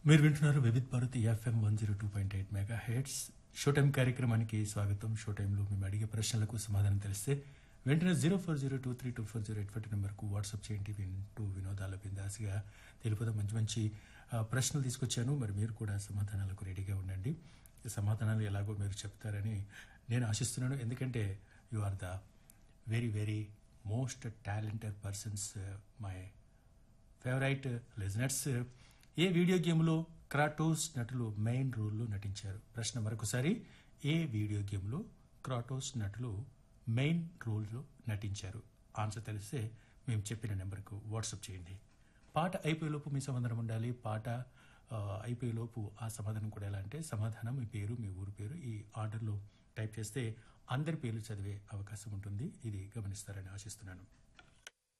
మీరు వింటున్నారు Vividh Bharati FM one zero two point eight mega heads show time కార్యక్రమానికి స్వాగతం షో టైంలో మేము అడిగే ప్రశ్నలకు సమాధానం తెలిస్తే వెంటనే zero four zero two three two four zero eight five నెంబర్కు వాట్సాప్ చేయండి వింటూ వినోదాల బిందాసిగా తెలుపుదాం మంచి మంచి ఆ, ప్రశ్నలు తీసుకొచ్చాను మరి మీరు కూడా సమాధానాలకు రెడీగా ఉండండి ఈ సమాధానాలు ఎలాగో మీరు చెప్తారని నేను ఆశిస్తున్నాను ఎందుకంటే you are the very very most talented persons my favourite listeners ఏ వీడియో గేమ్లో క్రాటోస్ నటులు మెయిన్ రోల్లో నటించారు ప్రశ్న మరొకసారి ఏ వీడియో గేమ్లో క్రాటోస్ నటులు మెయిన్ రోల్లో నటించారు ఆన్సర్ తెలిస్తే మేము చెప్పిన నెంబర్కు వాట్సాప్ చేయండి పాట అయిపోయేలోపు మీ సమాధానం ఉండాలి పాట ఆ, అయిపోయేలోపు ఆ సమాధానం కూడా ఎలా అంటే సమాధానం మీ పేరు మీ ఊరు పేరు ఈ ఆర్డర్లో టైప్ చేస్తే అందరి పేర్లు చదివే అవకాశం ఉంటుంది ఇది గమనిస్తారని ఆశిస్తున్నాను